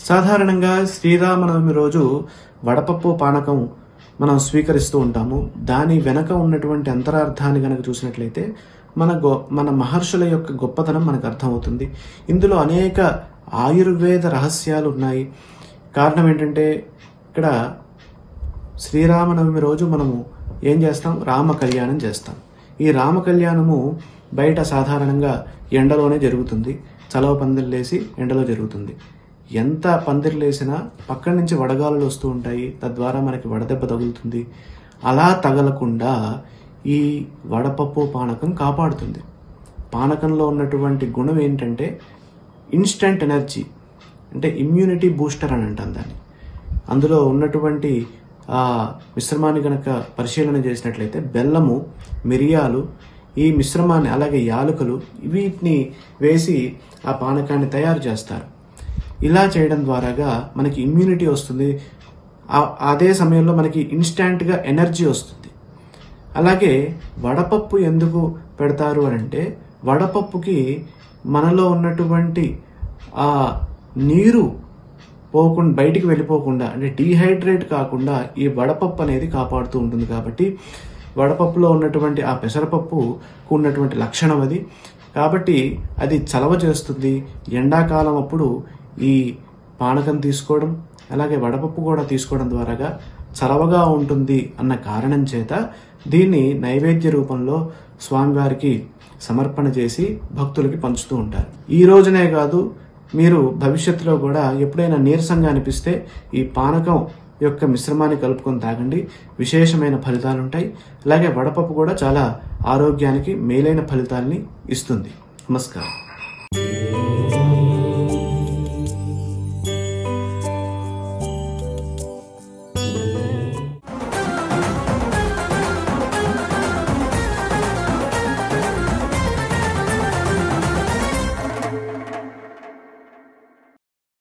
సాధారణంగా శ్రీరామనవమి రోజు వడపప్పు పానకం మనం స్వీకరిస్తూ ఉంటాము దాని వెనక ఉన్నటువంటి అంతరార్థాన్ని గనక చూసినట్లయితే మన గొ మన మహర్షుల యొక్క గొప్పతనం మనకు అర్థమవుతుంది ఇందులో అనేక ఆయుర్వేద రహస్యాలు ఉన్నాయి కారణం ఏంటంటే ఇక్కడ శ్రీరామనవమి రోజు మనము ఏం చేస్తాం రామ కళ్యాణం చేస్తాం ఈ రామ కళ్యాణము బయట సాధారణంగా ఎండలోనే జరుగుతుంది చలవ పందిర్లేసి ఎండలో జరుగుతుంది ఎంత పందిర్లేసినా పక్కన నుంచి వడగాలులు వస్తూ ఉంటాయి తద్వారా మనకి వడదెబ్బ తగులుతుంది అలా తగలకుండా ఈ వడపప్పు పానకం కాపాడుతుంది పానకంలో ఉన్నటువంటి గుణం ఏంటంటే ఇన్స్టంట్ ఎనర్జీ అంటే ఇమ్యూనిటీ బూస్టర్ అని అంటాం దాన్ని అందులో ఉన్నటువంటి ఆ మిశ్రమాన్ని కనుక పరిశీలన చేసినట్లయితే బెల్లము మిరియాలు ఈ మిశ్రమాన్ని అలాగే యాలకులు వీటిని వేసి ఆ పానకాన్ని తయారు చేస్తారు ఇలా చేయడం ద్వారాగా మనకి ఇమ్యూనిటీ వస్తుంది ఆ- అదే సమయంలో మనకి ఇన్స్టాంట్గా ఎనర్జీ వస్తుంది అలాగే వడపప్పు ఎందుకు పెడతారు అని అంటే వడపప్పుకి మనలో ఉన్నటువంటి ఆ నీరు పోకుండా బయటికి వెళ్ళిపోకుండా అంటే డీహైడ్రేట్ కాకుండా ఈ వడపప్పు అనేది కాపాడుతూ ఉంటుంది కాబట్టి వడపప్పులో ఉన్నటువంటి ఆ పెసరపప్పుకు ఉన్నటువంటి లక్షణం అది కాబట్టి అది చలవ చేస్తుంది ఎండాకాలం అప్పుడు ఈ పానకం తీసుకోవడం అలాగే వడపప్పు కూడా తీసుకోవడం ద్వారాగా చలవగా ఉంటుంది అన్న కారణం చేత దీన్ని నైవేద్య రూపంలో స్వామివారికి సమర్పణ చేసి భక్తులకి పంచుతూ ఉంటారు ఈ రోజునే కాదు మీరు భవిష్యత్తులో కూడా ఎప్పుడైనా నీరసంగా అనిపిస్తే ఈ పానకం యొక్క మిశ్రమాన్ని కలుపుకొని తాగండి విశేషమైన ఫలితాలు ఉంటాయి అలాగే వడపప్పు కూడా చాలా ఆరోగ్యానికి మేలైన ఫలితాల్ని ఇస్తుంది నమస్కారం